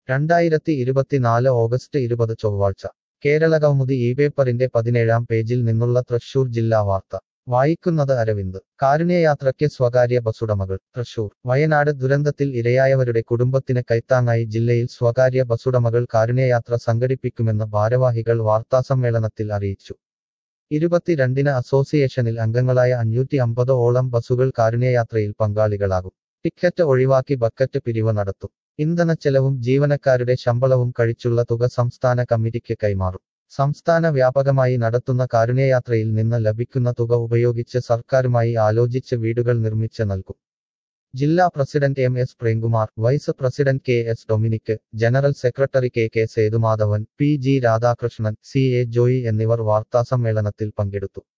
രണ്ടായിരത്തി ഇരുപത്തിനാല് ഓഗസ്റ്റ് ഇരുപത് ചൊവ്വാഴ്ച കേരളകൗമുദി ഈ പേപ്പറിന്റെ പതിനേഴാം പേജിൽ നിന്നുള്ള തൃശൂർ ജില്ലാ വാർത്ത വായിക്കുന്നത് അരവിന്ദ് കാരുണ്യയാത്രയ്ക്ക് സ്വകാര്യ ബസുടമകൾ തൃശൂർ വയനാട് ദുരന്തത്തിൽ ഇരയായവരുടെ കുടുംബത്തിന് കൈത്താങ്ങായി ജില്ലയിൽ സ്വകാര്യ ബസുടമകൾ കാരുണ്യയാത്ര സംഘടിപ്പിക്കുമെന്ന് ഭാരവാഹികൾ വാർത്താസമ്മേളനത്തിൽ അറിയിച്ചു ഇരുപത്തിരണ്ടിന് അസോസിയേഷനിൽ അംഗങ്ങളായ അഞ്ഞൂറ്റി അമ്പത് ഓളം ബസുകൾ കാരുണ്യയാത്രയിൽ പങ്കാളികളാകും ടിക്കറ്റ് ഒഴിവാക്കി ബക്കറ്റ് പിരിവ് നടത്തും ഇന്ധനച്ചെലവും ജീവനക്കാരുടെ ശമ്പളവും കഴിച്ചുള്ള തുക സംസ്ഥാന കമ്മിറ്റിക്ക് കൈമാറും സംസ്ഥാന വ്യാപകമായി നടത്തുന്ന കാരുണ്യയാത്രയിൽ നിന്ന് ലഭിക്കുന്ന തുക ഉപയോഗിച്ച് സർക്കാരുമായി ആലോചിച്ച് വീടുകൾ നിർമ്മിച്ച് നൽകും ജില്ലാ president M S Premkumar vice president K S Dominic general secretary K K Sethumadhavan P G Radhakrishnan C A Joy എന്നിവർ വാർത്താസമ്മേളനത്തിൽ പങ്കെടുത്തു